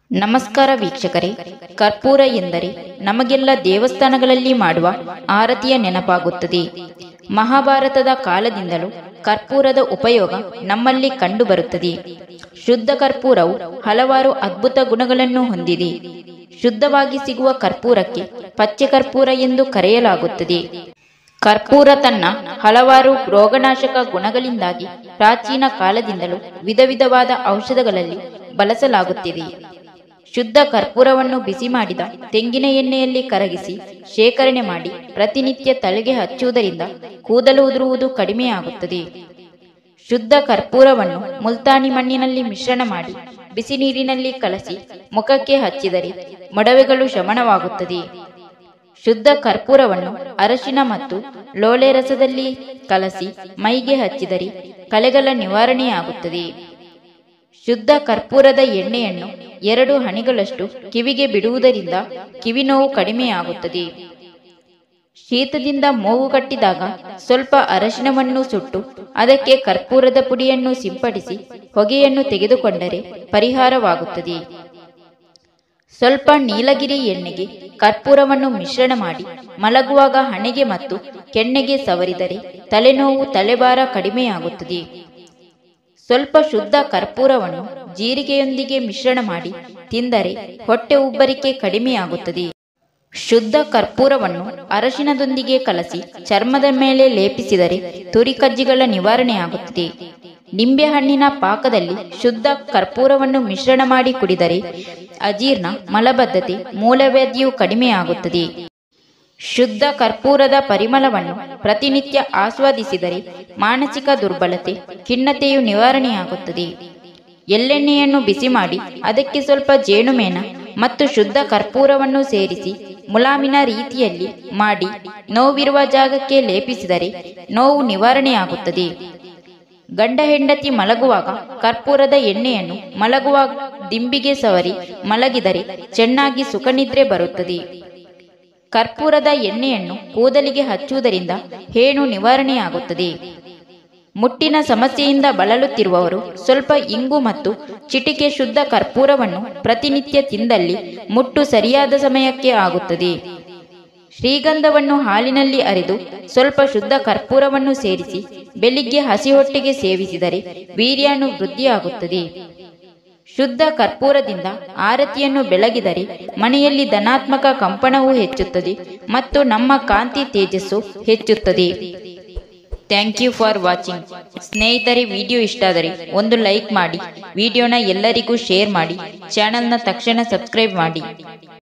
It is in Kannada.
ನಮಸ್ಕಾರ ವೀಕ್ಷಕರೇ ಕರ್ಪೂರ ಎಂದರೆ ನಮಗೆಲ್ಲ ದೇವಸ್ಥಾನಗಳಲ್ಲಿ ಮಾಡುವ ಆರತಿಯ ನೆನಪಾಗುತ್ತದೆ ಮಹಾಭಾರತದ ಕಾಲದಿಂದಲೂ ಕರ್ಪೂರದ ಉಪಯೋಗ ನಮ್ಮಲ್ಲಿ ಕಂಡುಬರುತ್ತದೆ ಶುದ್ಧ ಕರ್ಪೂರವು ಹಲವಾರು ಅದ್ಭುತ ಗುಣಗಳನ್ನು ಹೊಂದಿದೆ ಶುದ್ಧವಾಗಿ ಸಿಗುವ ಕರ್ಪೂರಕ್ಕೆ ಪಚ್ಚೆ ಕರ್ಪೂರ ಎಂದು ಕರೆಯಲಾಗುತ್ತದೆ ಕರ್ಪೂರ ತನ್ನ ಹಲವಾರು ರೋಗನಾಶಕ ಗುಣಗಳಿಂದಾಗಿ ಪ್ರಾಚೀನ ಕಾಲದಿಂದಲೂ ವಿಧ ವಿಧವಾದ ಔಷಧಗಳಲ್ಲಿ ಬಳಸಲಾಗುತ್ತಿದೆ ಶುದ್ಧ ಕರ್ಪೂರವನ್ನು ಬಿಸಿ ಮಾಡಿದ ತೆಂಗಿನ ಎಣ್ಣೆಯಲ್ಲಿ ಕರಗಿಸಿ ಶೇಖರಣೆ ಮಾಡಿ ಪ್ರತಿನಿತ್ಯ ತಲೆಗೆ ಹಚ್ಚುವುದರಿಂದ ಕೂದಲು ಉದುರುವುದು ಕಡಿಮೆಯಾಗುತ್ತದೆ ಶುದ್ಧ ಕರ್ಪೂರವನ್ನು ಮುಲ್ತಾನಿ ಮಣ್ಣಿನಲ್ಲಿ ಮಿಶ್ರಣ ಮಾಡಿ ಬಿಸಿ ನೀರಿನಲ್ಲಿ ಕಲಸಿ ಮುಖಕ್ಕೆ ಹಚ್ಚಿದರೆ ಮೊಡವೆಗಳು ಶಮನವಾಗುತ್ತದೆ ಶುದ್ಧ ಕರ್ಪೂರವನ್ನು ಅರಶಿನ ಮತ್ತು ಲೋಳೆ ರಸದಲ್ಲಿ ಕಲಸಿ ಮೈಗೆ ಹಚ್ಚಿದರೆ ಕಲೆಗಳ ನಿವಾರಣೆಯಾಗುತ್ತದೆ ಶುದ್ಧ ಕರ್ಪೂರದ ಎಣ್ಣೆಯನ್ನು ಎರಡು ಹನಿಗಳಷ್ಟು ಕಿವಿಗೆ ಬಿಡುವುದರಿಂದ ಕಿವಿ ನೋವು ಕಡಿಮೆಯಾಗುತ್ತದೆ ಶೀತದಿಂದ ಮೂಗು ಕಟ್ಟಿದಾಗ ಸ್ವಲ್ಪ ಅರಶಿನವನ್ನು ಸುಟ್ಟು ಅದಕ್ಕೆ ಕರ್ಪೂರದ ಪುಡಿಯನ್ನು ಸಿಂಪಡಿಸಿ ಹೊಗೆಯನ್ನು ತೆಗೆದುಕೊಂಡರೆ ಪರಿಹಾರವಾಗುತ್ತದೆ ಸ್ವಲ್ಪ ನೀಲಗಿರಿ ಎಣ್ಣೆಗೆ ಕರ್ಪೂರವನ್ನು ಮಿಶ್ರಣ ಮಾಡಿ ಮಲಗುವಾಗ ಹಣೆಗೆ ಮತ್ತು ಕೆನ್ನೆಗೆ ಸವರಿದರೆ ತಲೆನೋವು ತಲೆಭಾರ ಕಡಿಮೆಯಾಗುತ್ತದೆ ಸ್ವಲ್ಪ ಶುದ್ಧ ಕರ್ಪೂರವನ್ನು ಜೀರಿಗೆಯೊಂದಿಗೆ ಮಿಶ್ರಣ ಮಾಡಿ ತಿಂದರೆ ಹೊಟ್ಟೆ ಉಬ್ಬರಿಕೆ ಕಡಿಮೆಯಾಗುತ್ತದೆ ಶುದ್ಧ ಕರ್ಪೂರವನ್ನು ಅರಶಿನದೊಂದಿಗೆ ಕಲಸಿ ಚರ್ಮದ ಮೇಲೆ ಲೇಪಿಸಿದರೆ ತುರಿಕಜ್ಜಿಗಳ ನಿವಾರಣೆಯಾಗುತ್ತದೆ ನಿಂಬೆಹಣ್ಣಿನ ಪಾಕದಲ್ಲಿ ಶುದ್ಧ ಕರ್ಪೂರವನ್ನು ಮಿಶ್ರಣ ಮಾಡಿ ಕುಡಿದರೆ ಅಜೀರ್ಣ ಮಲಬದ್ಧತೆ ಮೂಲವ್ಯಾಧಿಯು ಕಡಿಮೆಯಾಗುತ್ತದೆ ಶುದ್ಧ ಕರ್ಪೂರದ ಪರಿಮಳವನ್ನು ಪ್ರತಿನಿತ್ಯ ಆಸ್ವಾದಿಸಿದರೆ ಮಾನಸಿಕ ದುರ್ಬಲತೆ ಖಿನ್ನತೆಯು ನಿವಾರಣೆಯಾಗುತ್ತದೆ ಎಳ್ಳೆಣ್ಣೆಯನ್ನು ಬಿಸಿ ಮಾಡಿ ಅದಕ್ಕೆ ಸ್ವಲ್ಪ ಜೇನುಮೇಣ ಮತ್ತು ಶುದ್ಧ ಕರ್ಪೂರವನ್ನು ಸೇರಿಸಿ ಮುಲಾಮಿನ ರೀತಿಯಲ್ಲಿ ಮಾಡಿ ನೋವಿರುವ ಜಾಗಕ್ಕೆ ಲೇಪಿಸಿದರೆ ನೋವು ನಿವಾರಣೆಯಾಗುತ್ತದೆ ಗಂಡ ಹೆಂಡತಿ ಮಲಗುವಾಗ ಕರ್ಪೂರದ ಎಣ್ಣೆಯನ್ನು ಮಲಗುವ ದಿಂಬಿಗೆ ಸವರಿ ಮಲಗಿದರೆ ಚೆನ್ನಾಗಿ ಸುಖನಿದ್ರೆ ಬರುತ್ತದೆ ಕರ್ಪೂರದ ಎಣ್ಣೆಯನ್ನು ಕೂದಲಿಗೆ ಹಚ್ಚುವುದರಿಂದ ಹೇಣು ನಿವಾರಣೆಯಾಗುತ್ತದೆ ಮುಟ್ಟಿನ ಸಮಸ್ಯೆಯಿಂದ ಬಳಲುತ್ತಿರುವವರು ಸ್ವಲ್ಪ ಇಂಗು ಮತ್ತು ಚಿಟಿಕೆ ಶುದ್ಧ ಕರ್ಪೂರವನ್ನು ಪ್ರತಿನಿತ್ಯ ತಿಂದಲ್ಲಿ ಮುಟ್ಟು ಸರಿಯಾದ ಸಮಯಕ್ಕೆ ಆಗುತ್ತದೆ ಶ್ರೀಗಂಧವನ್ನು ಹಾಲಿನಲ್ಲಿ ಅರೆದು ಸ್ವಲ್ಪ ಶುದ್ಧ ಕರ್ಪೂರವನ್ನು ಸೇರಿಸಿ ಬೆಳಿಗ್ಗೆ ಹಸಿ ಹೊಟ್ಟೆಗೆ ಸೇವಿಸಿದರೆ ವೀರ್ಯಾಣು ವೃದ್ಧಿಯಾಗುತ್ತದೆ ಶುದ್ಧ ಕರ್ಪೂರದಿಂದ ಆರತಿಯನ್ನು ಬೆಳಗಿದರೆ ಮನೆಯಲ್ಲಿ ಧನಾತ್ಮಕ ಕಂಪನವು ಹೆಚ್ಚುತ್ತದೆ ಮತ್ತು ನಮ್ಮ ಕಾಂತಿ ತೇಜಸ್ಸು ಹೆಚ್ಚುತ್ತದೆ ಥ್ಯಾಂಕ್ ಯು ಫಾರ್ ವಾಚಿಂಗ್ ಸ್ನೇಹಿತರೆ ವಿಡಿಯೋ ಇಷ್ಟ ಆದರೆ ಒಂದು ಲೈಕ್ ಮಾಡಿ ವಿಡಿಯೋನ ಎಲ್ಲರಿಗೂ ಶೇರ್ ಮಾಡಿ ಚಾನಲ್ನ ತಕ್ಷಣ ಸಬ್ಸ್ಕ್ರೈಬ್ ಮಾಡಿ